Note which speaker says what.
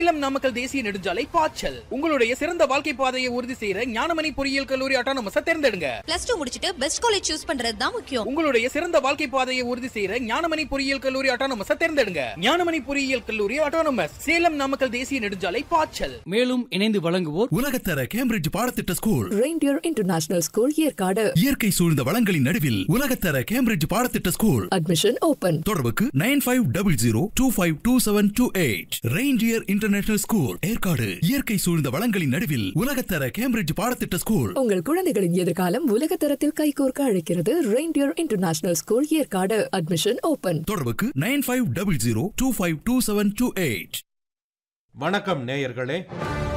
Speaker 1: சேலம் நாமக்கல் தேசிய நெடுஞ்சாலை பாய்ச்சல் உங்களுடைய சிறந்த வாழ்க்கை பாதையை உறுதி செய்யற ஞானமணி பொறியியல் கல்லூரி அட்டானமஸ் தேர்ந்தெடுங்க
Speaker 2: பிளஸ் டூ முடிச்சிட்டு பெஸ்ட் காலேஜ் சூஸ் பண்றது தான் முக்கியம்
Speaker 1: உங்களுடைய சிறந்த வாழ்க்கை பாதையை உறுதி செய்யற ஞானமணி பொறியியல் கல்லூரி அட்டானமஸ் தேர்ந்தெடுங்க ஞானமணி பொறியியல் கல்லூரி அட்டானமஸ் சேலம் நாமக்கல் தேசிய நெடுஞ்சாலை பாய்ச்சல்
Speaker 3: மேலும் இணைந்து வழங்குவோர்
Speaker 4: உலகத்தர கேம்பிரிட்ஜ் பாடத்திட்ட school
Speaker 5: reindeer international school Yercaud
Speaker 4: இயற்கை சூழ்ந்த வளங்களின் நடுவில் உலகத்தர கேம்பிரிட்ஜ் பாடத்திட்ட ஸ்கூல்
Speaker 5: அட்மிஷன் ஓபன்
Speaker 4: தொடர்புக்கு nine five double zero two five two seven two eight reindeer international school Yercaud இயற்கை சூழ்ந்த வளங்களின் நடுவில் உலகத்தர கேம்பிரிட்ஜ் பாடத்திட்ட ஸ்கூல்
Speaker 5: உங்கள் குழந்தைகளின் எதிர்காலம் உலக தரத்தில் கைகோர்க்க அழைக்கிறது reindeer international school Yercaud admission open
Speaker 4: தொடர்புக்கு nine five double zero two five two seven two eight
Speaker 6: வணக்கம் நேயர்களே